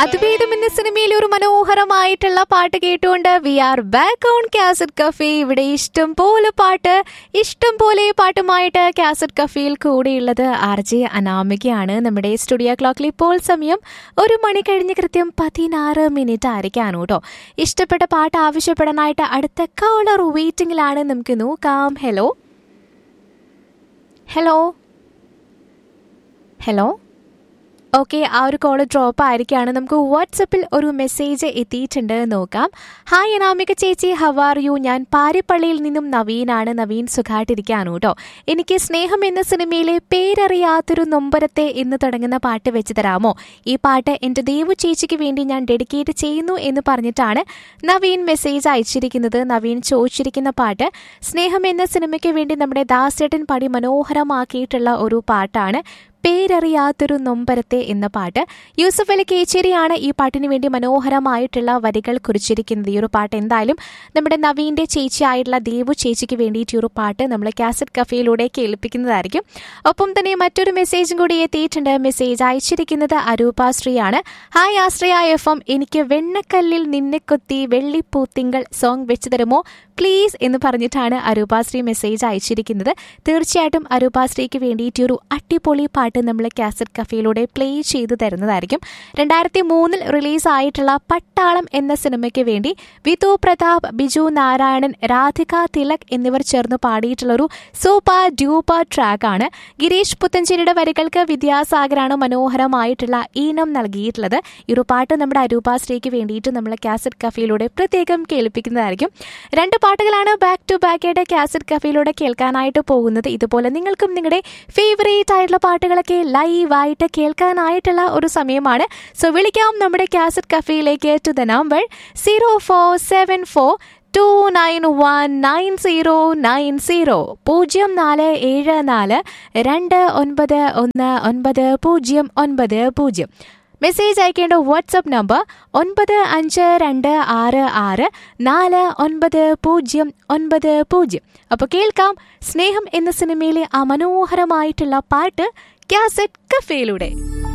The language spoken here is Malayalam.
അതുവേദം എന്ന സിനിമയിൽ ഒരു മനോഹരമായിട്ടുള്ള പാട്ട് കേട്ടുകൊണ്ട് we are back on Cassette Cafe ഇവിടെ ഇഷ്ടം പോലെ പാട്ട് ഇഷ്ടം പോലെ പാട്ടുമായിട്ട് കാസറ്റ് കഫേയിൽ കൂടെയുള്ളത് ആർ ജെ അനാമികയാണ് നമ്മുടെ സ്റ്റുഡിയോ ക്ലോക്കിൽ ഇപ്പോൾ സമയം ഒരു മണി കഴിഞ്ഞ് കൃത്യം പതിനാറ് മിനിറ്റ് ആയിരിക്കാണ് കേട്ടോ ഇഷ്ടപ്പെട്ട പാട്ട് ആവശ്യപ്പെടാനായിട്ട് അടുത്ത കോളർ വെയിറ്റിംഗിലാണ് നമുക്ക് നോക്കാം ഹലോ ഹലോ ഹലോ ഓക്കെ ആ ഒരു കോള് ഡ്രോപ്പ് ആയിരിക്കുകയാണ് നമുക്ക് വാട്സപ്പിൽ ഒരു മെസ്സേജ് എത്തിയിട്ടുണ്ട് നോക്കാം ഹായ് അനാമിക ചേച്ചി ഹവാർ യു ഞാൻ പാരിപ്പള്ളിയിൽ നിന്നും നവീനാണ് നവീൻ സുഖായിട്ടിരിക്കുകയാണ് കേട്ടോ എനിക്ക് സ്നേഹം എന്ന സിനിമയിലെ പേരറിയാത്തൊരു നൊമ്പരത്തെ എന്ന് തുടങ്ങുന്ന പാട്ട് വെച്ച് തരാമോ ഈ പാട്ട് എൻ്റെ ദേവു ചേച്ചിക്ക് വേണ്ടി ഞാൻ ഡെഡിക്കേറ്റ് ചെയ്യുന്നു എന്ന് പറഞ്ഞിട്ടാണ് നവീൻ മെസ്സേജ് അയച്ചിരിക്കുന്നത് നവീൻ ചോദിച്ചിരിക്കുന്ന പാട്ട് സ്നേഹം എന്ന സിനിമയ്ക്ക് വേണ്ടി നമ്മുടെ ദാസേട്ടൻ പടി മനോഹരമാക്കിയിട്ടുള്ള ഒരു പാട്ടാണ് പേരറിയാത്തൊരു നൊമ്പരത്തെ എന്ന പാട്ട് യൂസഫ് അലി കേച്ചേരിയാണ് ഈ പാട്ടിന് വേണ്ടി മനോഹരമായിട്ടുള്ള വരികൾ കുറിച്ചിരിക്കുന്നത് ഈ ഒരു പാട്ട് എന്തായാലും നമ്മുടെ നവീൻ്റെ ചേച്ചിയായിട്ടുള്ള ദേവു ചേച്ചിക്ക് വേണ്ടിയിട്ട് ഈ ഒരു പാട്ട് നമ്മൾ കാസറ്റ് കഫേയിലൂടെ കേൾപ്പിക്കുന്നതായിരിക്കും ഒപ്പം തന്നെ മറ്റൊരു മെസ്സേജും കൂടി എത്തിയിട്ടുണ്ട് മെസ്സേജ് അയച്ചിരിക്കുന്നത് അരൂപ ശ്രീയാണ് ഹായ് ആശ്രയ എഫ് എം എനിക്ക് വെണ്ണക്കല്ലിൽ നിന്നെ കൊത്തി വെള്ളിപ്പൂത്തിങ്കൾ സോങ് വെച്ച് തരുമോ പ്ലീസ് എന്ന് പറഞ്ഞിട്ടാണ് അരൂപാശ്രീ മെസ്സേജ് അയച്ചിരിക്കുന്നത് തീർച്ചയായിട്ടും അരൂപാശ്രീക്ക് വേണ്ടിയിട്ട് ഒരു അടിപൊളി പാട്ട് നമ്മൾ കാസറ്റ് കഫേയിലൂടെ പ്ലേ ചെയ്തു തരുന്നതായിരിക്കും രണ്ടായിരത്തി മൂന്നിൽ റിലീസായിട്ടുള്ള പട്ടാളം എന്ന സിനിമയ്ക്ക് വേണ്ടി വിധു പ്രതാപ് ബിജു നാരായണൻ രാധിക തിലക് എന്നിവർ ചേർന്ന് പാടിയിട്ടുള്ളൊരു സൂപ്പർ ഡ്യൂപ്പർ ട്രാക്കാണ് ഗിരീഷ് പുത്തഞ്ചേരിയുടെ വരികൾക്ക് വിദ്യാസാഗറാണ് മനോഹരമായിട്ടുള്ള ഈണം നൽകിയിട്ടുള്ളത് ഈ ഒരു പാട്ട് നമ്മുടെ അരൂപാശ്രീക്ക് വേണ്ടിയിട്ട് നമ്മൾ കാസറ്റ് കഫേയിലൂടെ പ്രത്യേകം കേൾപ്പിക്കുന്നതായിരിക്കും രണ്ട് പാട്ടുകളാണ് ബാക്ക് ടു ബാക്ക് ആയിട്ട് കാസറ്റ് കഫേയിലൂടെ കേൾക്കാനായിട്ട് പോകുന്നത് ഇതുപോലെ നിങ്ങൾക്കും നിങ്ങളുടെ ഫേവറേറ്റ് ആയിട്ടുള്ള പാട്ടുകളൊക്കെ ലൈവായിട്ട് കേൾക്കാനായിട്ടുള്ള ഒരു സമയമാണ് സോ വിളിക്കാം നമ്മുടെ കാസറ്റ് കഫേയിലേക്ക് to the number zero four seven four two nine one nine zero nine zero പൂജ്യം നാല് ഏഴ് നാല് രണ്ട് ഒൻപത് ഒന്ന് ഒൻപത് പൂജ്യം ഒൻപത് പൂജ്യം മെസ്സേജ് അയക്കേണ്ട വാട്സപ്പ് നമ്പർ ഒൻപത് അഞ്ച് രണ്ട് ആറ് ആറ് നാല് ഒൻപത് പൂജ്യം ഒൻപത് പൂജ്യം അപ്പോൾ കേൾക്കാം സ്നേഹം എന്ന സിനിമയിലെ ആ മനോഹരമായിട്ടുള്ള പാട്ട് കാസറ്റ് കഫേയിലൂടെ